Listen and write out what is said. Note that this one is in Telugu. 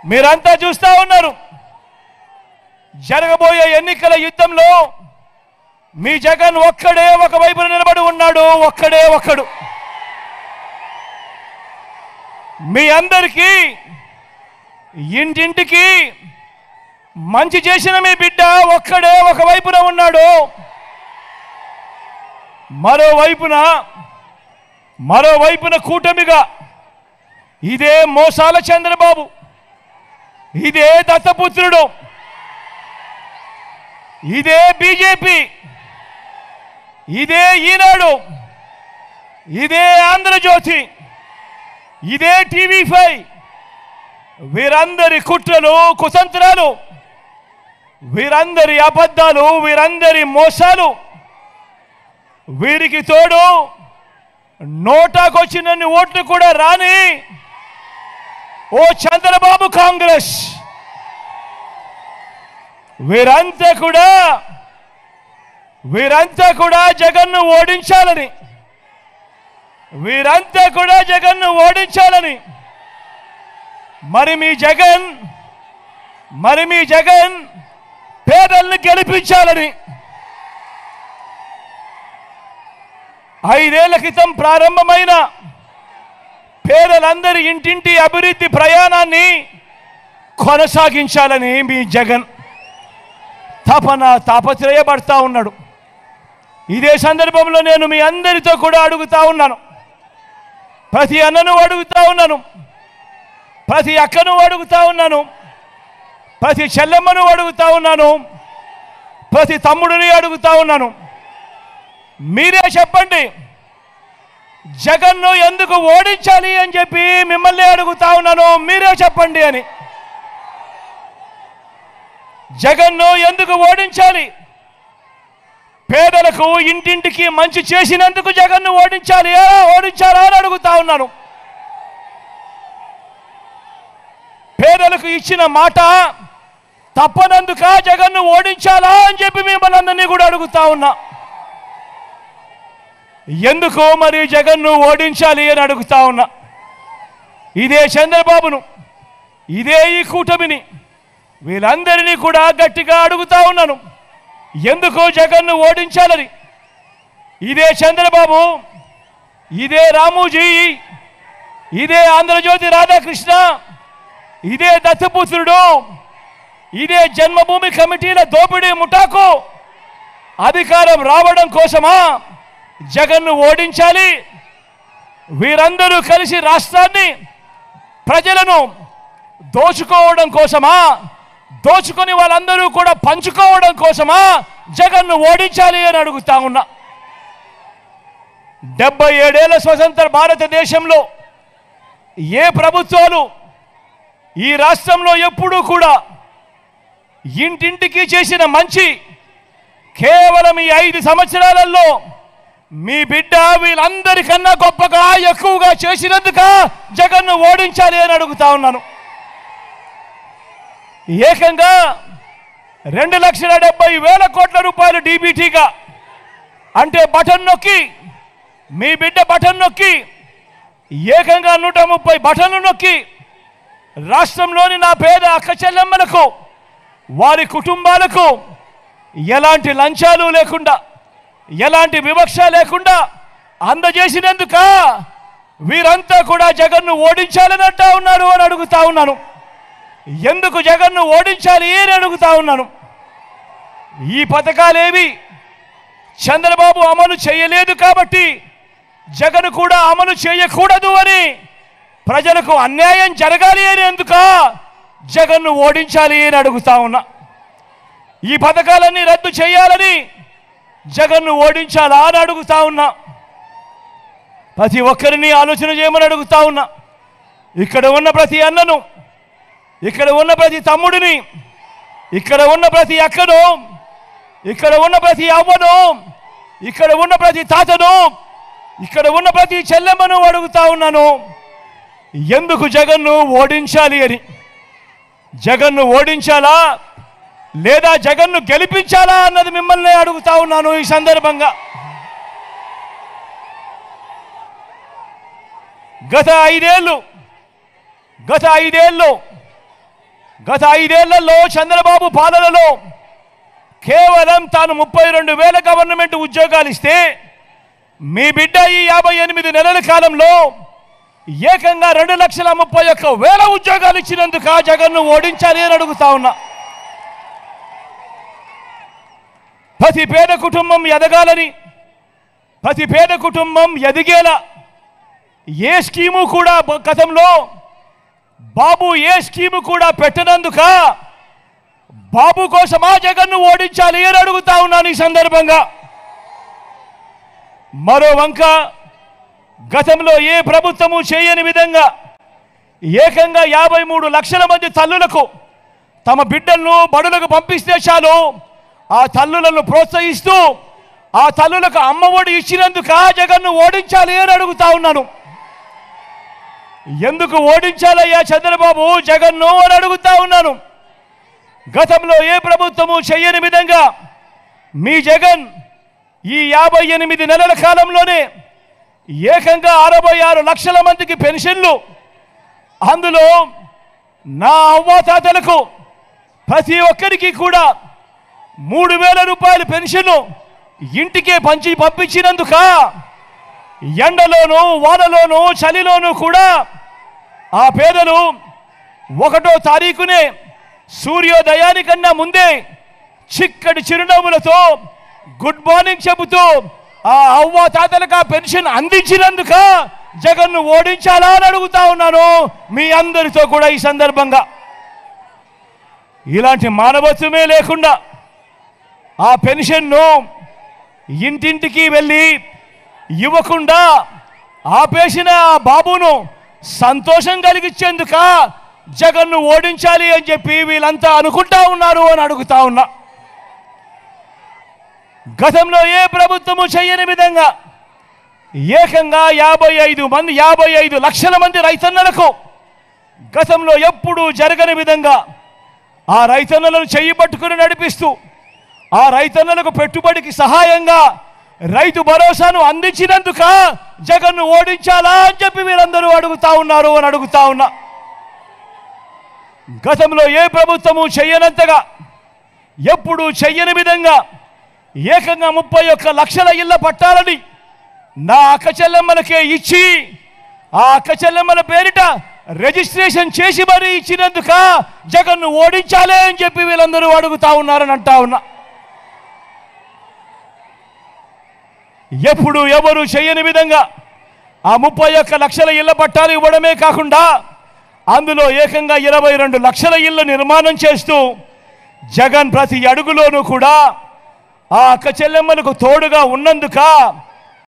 మీరంతా చూస్తా ఉన్నారు జరగబోయే ఎన్నికల యుద్ధంలో మీ జగన్ ఒక్కడే ఒక వైపున నిలబడి ఉన్నాడు ఒక్కడే ఒక్కడు మీ అందరికీ ఇంటింటికి మంచి చేసిన మీ బిడ్డ ఒక్కడే ఒక వైపున ఉన్నాడు మరోవైపున మరోవైపున కూటమిగా ఇదే మోసాల చంద్రబాబు ఇదే దత్తపుత్రుడు ఇదే బీజేపీ ఇదే ఈనాడు ఇదే ఆంధ్రజ్యోతి ఇదే టీవీ ఫైవ్ వీరందరి కుట్రలు కుతంత్రాలు వీరందరి అబద్ధాలు వీరందరి మోసాలు వీరికి తోడు నోటాకొచ్చినన్ని ఓట్లు కూడా రాని ఓ చంద్రబాబు కాంగ్రెస్ వీరంతా కూడా వీరంతా కూడా జగన్ను ఓడించాలని వీరంతా కూడా జగన్ను ఓడించాలని మరి మీ జగన్ మరి మీ జగన్ పేదల్ని గెలిపించాలని ఐదేళ్ల క్రితం ప్రారంభమైన పేదలందరి ఇంటింటి అభివృద్ధి ప్రయాణాన్ని కొనసాగించాలని మీ జగన్ తపన తాపత్రయపడతా ఉన్నాడు ఇదే సందర్భంలో నేను మీ అందరితో కూడా అడుగుతా ఉన్నాను ప్రతి అన్నను అడుగుతా ఉన్నాను ప్రతి అక్కను అడుగుతా ఉన్నాను ప్రతి చెల్లెమ్మను అడుగుతా ఉన్నాను ప్రతి తమ్ముడిని అడుగుతా ఉన్నాను మీరే చెప్పండి జగన్ను ఎందుకు ఓడించాలి అని చెప్పి మిమ్మల్ని అడుగుతా ఉన్నాను మీరే చెప్పండి అని జగన్ను ఎందుకు ఓడించాలి పేదలకు ఇంటింటికి మంచి చేసినందుకు జగన్ను ఓడించాలి ఎలా ఓడించాలా అని అడుగుతా ఉన్నాను పేదలకు ఇచ్చిన మాట తప్పనందుక జగన్ను ఓడించాలా అని చెప్పి మిమ్మల్ని అందరినీ కూడా అడుగుతా ఉన్నా ఎందుకు మరి జగన్ను ఓడించాలి అని అడుగుతా ఉన్నా ఇదే చంద్రబాబును ఇదే ఈ కూటమిని వీళ్ళందరినీ కూడా గట్టిగా అడుగుతా ఉన్నాను ఎందుకు జగన్ను ఓడించాలని ఇదే చంద్రబాబు ఇదే రామూజీ ఇదే ఆంధ్రజ్యోతి రాధాకృష్ణ ఇదే దత్తపుత్రుడు ఇదే జన్మభూమి కమిటీల దోపిడీ ముఠాకు అధికారం రావడం కోసమా జగన్ను ఓడించాలి వీరందరూ కలిసి రాష్ట్రాన్ని ప్రజలను దోచుకోవడం కోసమా దోచుకొని వాళ్ళందరూ కూడా పంచుకోవడం కోసమా జగన్ను ఓడించాలి అని అడుగుతా ఉన్నా డెబ్బై ఏడేళ్ల స్వతంత్ర భారతదేశంలో ఏ ప్రభుత్వాలు ఈ రాష్ట్రంలో ఎప్పుడూ కూడా ఇంటింటికి చేసిన మంచి కేవలం ఈ ఐదు సంవత్సరాలలో మీ బిడ్డ వీళ్ళందరికన్నా గొప్పగా ఎక్కువగా చేసినందుక జగన్ను ఓడించాలి అని అడుగుతా ఉన్నాను ఏకంగా రెండు లక్షల డెబ్బై వేల కోట్ల రూపాయలు డీబీటీగా అంటే బటన్ నొక్కి మీ బిడ్డ బటన్ నొక్కి ఏకంగా నూట ముప్పై బటన్లు నొక్కి రాష్ట్రంలోని నా పేద అక్క చెల్లెమ్మలకు వారి కుటుంబాలకు ఎలాంటి లంచాలు లేకుండా ఎలాంటి వివక్ష లేకుండా అందజేసినందుక వీరంతా కూడా జగన్ను ఓడించాలని అంటా ఉన్నారు అని అడుగుతా ఉన్నాను ఎందుకు జగన్ను ఓడించాలి అని అడుగుతా ఉన్నాను ఈ పథకాలేవి చంద్రబాబు అమలు చేయలేదు కాబట్టి జగన్ కూడా అమలు చేయకూడదు అని ప్రజలకు అన్యాయం జరగాలి అని ఎందుక జగన్ను ఓడించాలి అని అడుగుతా ఉన్నా ఈ పథకాలన్నీ రద్దు చేయాలని జగన్ను ఓడించాలా అని అడుగుతా ఉన్నా ప్రతి ఒక్కరిని ఆలోచన చేయమని అడుగుతా ఉన్నా ఇక్కడ ఉన్న ప్రతి అన్నను ఇక్కడ ఉన్న ప్రతి తమ్ముడిని ఇక్కడ ఉన్న ప్రతి అక్కను ఇక్కడ ఉన్న ప్రతి అవ్వను ఇక్కడ ఉన్న ప్రతి తాతను ఇక్కడ ఉన్న ప్రతి చెల్లెమ్మను అడుగుతా ఉన్నాను ఎందుకు జగన్ను ఓడించాలి అని జగన్ను ఓడించాలా లేదా జగన్ను గెలిపించాలా అన్నది మిమ్మల్ని అడుగుతా ఉన్నాను ఈ సందర్భంగా గత ఐదేళ్ళు గత ఐదేళ్ళు గత ఐదేళ్లలో చంద్రబాబు పాలనలో కేవలం తాను ముప్పై రెండు వేల గవర్నమెంట్ ఉద్యోగాలు ఇస్తే మీ బిడ్డ ఈ యాభై ఎనిమిది నెలల కాలంలో ఏకంగా రెండు లక్షల ముప్పై ఒక్క వేల ఉద్యోగాలు ఇచ్చినందుకు ఆ జగన్ను ఓడించాలి అని అడుగుతా ఉన్నా ప్రతి పేద కుటుంబం ఎదగాలని ప్రతి పేద కుటుంబం ఎదిగేలా ఏ స్కీము కూడా బ- గతంలో బాబు ఏ స్కీము కూడా పెట్టనందుక బాబు కోసమా జగన్ను ఓడించాలి అని అడుగుతా ఉన్నాను ఈ సందర్భంగా మరో వంక గతంలో ఏ ప్రభుత్వము చేయని విధంగా ఏకంగా యాభై మూడు లక్షల మంది తల్లులకు తమ బిడ్డలను బడులకు పంపిస్తే చాలు ఆ తల్లులను ప్రోత్సహిస్తూ ఆ తల్లులకు అమ్మఒడి ఇచ్చినందుకు ఆ జగన్ను ఓడించాలి అని అడుగుతా ఉన్నాను ఎందుకు ఓడించాలయ్యా చంద్రబాబు జగన్ను అని అడుగుతా ఉన్నాను గతంలో ఏ ప్రభుత్వము చెయ్యని విధంగా మీ జగన్ ఈ యాభై ఎనిమిది నెలల కాలంలోనే ఏకంగా అరవై ఆరు లక్షల మందికి పెన్షన్లు అందులో నా అవ్వాతాతలకు ప్రతి ఒక్కరికి కూడా మూడు వేల రూపాయల పెన్షన్ ఇంటికే పంచి పంపించినందుక ఎండలోను వానలోను చలిలోను కూడా ఆ పేదలు ఒకటో తారీఖునే సూర్యోదయానికన్నా ముందే చిక్కటి చిరునవ్వులతో గుడ్ మార్నింగ్ చెబుతూ ఆ అవ్వ తాతలకు ఆ పెన్షన్ అందించినందుక జగన్ను ఓడించాలా అని అడుగుతా ఉన్నాను మీ అందరితో కూడా ఈ సందర్భంగా ఇలాంటి మానవత్వమే లేకుండా ఆ పెన్షన్ను ఇంటింటికి వెళ్ళి ఇవ్వకుండా ఆపేసిన ఆ బాబును సంతోషం కలిగించేందుక జగన్ను ఓడించాలి అని చెప్పి వీళ్ళంతా అనుకుంటా ఉన్నారు అని అడుగుతా ఉన్నా గతంలో ఏ ప్రభుత్వము చేయని విధంగా ఏకంగా యాభై ఐదు మంది యాభై ఐదు లక్షల మంది రైతన్నలకు గతంలో ఎప్పుడూ జరగని విధంగా ఆ రైతన్నలను చెయ్యి పట్టుకుని నడిపిస్తూ ఆ రైతన్నలకు పెట్టుబడికి సహాయంగా రైతు భరోసాను అందించినందుక జగన్ను ఓడించాలా అని చెప్పి వీరందరూ అడుగుతా ఉన్నారు అని అడుగుతా ఉన్నా గతంలో ఏ ప్రభుత్వము చెయ్యనంతగా ఎప్పుడు చెయ్యని విధంగా ఏకంగా ముప్పై ఒక్క లక్షల ఇళ్ల పట్టాలని నా అక్క చెల్లెమ్మలకే ఇచ్చి ఆ అక్క చెల్లెమ్మల పేరిట రిజిస్ట్రేషన్ చేసి మరీ ఇచ్చినందుక జగన్ను ఓడించాలే అని చెప్పి వీళ్ళందరూ అడుగుతా ఉన్నారని అంటా ఉన్నా ఎప్పుడు ఎవరు చేయని విధంగా ఆ ముప్పై ఒక్క లక్షల ఇళ్ల పట్టాలు ఇవ్వడమే కాకుండా అందులో ఏకంగా ఇరవై రెండు లక్షల ఇళ్ల నిర్మాణం చేస్తూ జగన్ ప్రతి అడుగులోనూ కూడా ఆ అక్క చెల్లెమ్మలకు తోడుగా ఉన్నందుక